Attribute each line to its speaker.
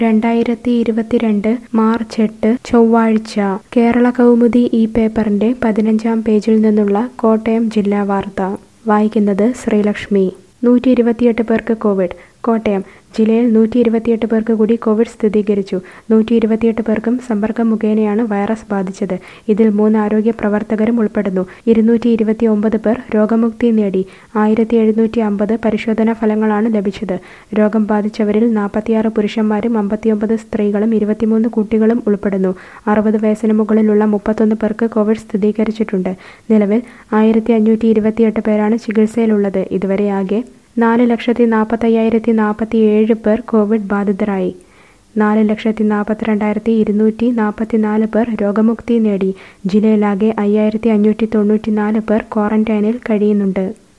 Speaker 1: രണ്ടായിരത്തി ഇരുപത്തിരണ്ട് മാർച്ച് എട്ട് ചൊവ്വാഴ്ച കേരള കൗമുദി ഈ പേപ്പറിന്റെ പതിനഞ്ചാം പേജിൽ നിന്നുള്ള കോട്ടയം ജില്ലാ വാർത്ത വായിക്കുന്നത് ശ്രീലക്ഷ്മി നൂറ്റി ഇരുപത്തിയെട്ട് പേർക്ക് കോവിഡ് കോട്ടയം ജില്ലയിൽ നൂറ്റി ഇരുപത്തിയെട്ട് പേർക്ക് കൂടി കോവിഡ് സ്ഥിരീകരിച്ചു നൂറ്റി ഇരുപത്തിയെട്ട് പേർക്കും സമ്പർക്കം മുഖേനയാണ് വൈറസ് ബാധിച്ചത് ഇതിൽ മൂന്ന് ആരോഗ്യ പ്രവർത്തകരും ഉൾപ്പെടുന്നു ഇരുന്നൂറ്റി ഇരുപത്തി ഒമ്പത് പേർ രോഗമുക്തി നേടി ആയിരത്തി എഴുന്നൂറ്റി അമ്പത് പരിശോധനാ ഫലങ്ങളാണ് ലഭിച്ചത് രോഗം ബാധിച്ചവരിൽ നാൽപ്പത്തിയാറ് പുരുഷന്മാരും അമ്പത്തിയൊമ്പത് സ്ത്രീകളും ഇരുപത്തിമൂന്ന് കുട്ടികളും ഉൾപ്പെടുന്നു അറുപത് വയസ്സിന് മുകളിലുള്ള മുപ്പത്തൊന്ന് പേർക്ക് കോവിഡ് സ്ഥിരീകരിച്ചിട്ടുണ്ട് നിലവിൽ ആയിരത്തി അഞ്ഞൂറ്റി ഇരുപത്തിയെട്ട് പേരാണ് ചികിത്സയിലുള്ളത് ഇതുവരെ ആകെ നാല് ലക്ഷത്തി നാൽപ്പത്തയ്യായിരത്തി നാൽപ്പത്തി ഏഴ് പേർ കോവിഡ് ബാധിതരായി നാല് ലക്ഷത്തി നാൽപ്പത്തിരണ്ടായിരത്തി ഇരുന്നൂറ്റി നാൽപ്പത്തിനാല് പേർ രോഗമുക്തി നേടി ജില്ലയിലാകെ അയ്യായിരത്തി അഞ്ഞൂറ്റി തൊണ്ണൂറ്റി നാല് പേർ ക്വാറന്റൈനിൽ കഴിയുന്നുണ്ട്